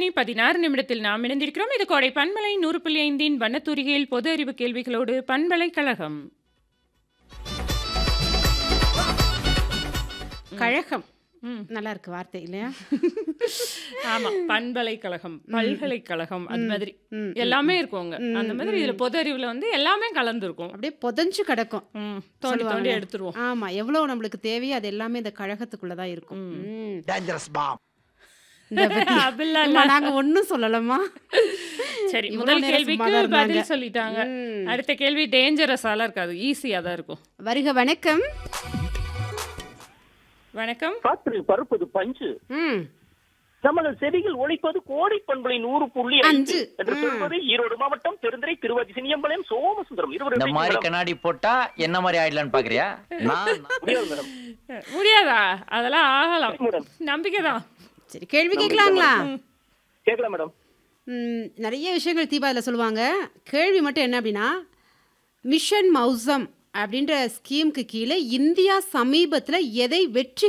மணி பதினாறு நிமிடத்தில் நாம் இணைந்திருக்கிறோம் இது கோடை பண்பலை நூறு புள்ளி ஐந்தின் வண்ணத்தூரிகையில் பொது அறிவு கேள்விகளோடு பண்பலைக்கழகம் கழகம் ம். நல்லா இருக்கு வார்த்தை இல்லையா ஆமா பண்பலைக்கழகம் பல்கலைக்கழகம் அது மாதிரி ம், எல்லாமே இருக்குங்க அந்த மாதிரி இதுல பொது அறிவுல வந்து எல்லாமே கலந்துருக்கும் அப்படியே புதஞ்சு கிடக்கும் ம், தோண்டி தோண்டி எடுத்துருவோம் ஆமா எவ்வளவு நம்மளுக்கு தேவையோ அது எல்லாமே இந்த கழகத்துக்குள்ள தான் இருக்கும் ம். டேஞ்சரஸ் பாம் இந்த பத்தி- அப்படிலாம் அம்மா, நாங்க ஒண்ணும் சொல்லலமா சரி இவ்வளவு முதல் நேரம் கேள்விக்கு சும்மாதான் இருந்தாங்க. பதில் சொல்லிட்டாங்க ம். அடுத்த கேள்வி டேஞ்சரஸாலாம் இருக்காது ஈஸியா தான் இருக்கும் வருக வணக்கம் வணக்கம் காற்று பருப்பது பஞ்சு ம் நமது செடிகள் ஒழிப்பது கோடை பண்பலை நூறு புள்ளி அஞ்சு. அஞ்சு என்று ம். சொல்வது ஈரோடு மாவட்டம் பெருந்துறை திருவாதி சினியம்பாளையம் சோமசுந்தரம் இருவர் இந்த எப்படி மாதிரி மேடம்? கண்ணாடி போட்டா என்ன மாதிரி ஆயிடலான்னு பாக்குறியா நான் முடியாது மேடம் முடியாதா அதெல்லாம் ஆகலாம் மேடம் நம்பிக்கை தான் சரி கேள்வி கேட்கலாங்களா கேட்கலாம் மேடம் ம், நிறைய விஷயங்கள் தீபாவளியில் சொல்லுவாங்க கேள்வி மட்டும் என்ன அப்படின்னா மிஷன் மௌசம் அப்படின்ற ஸ்கீமுக்கு கீழே இந்தியா சமீபத்தில் எதை வெற்றி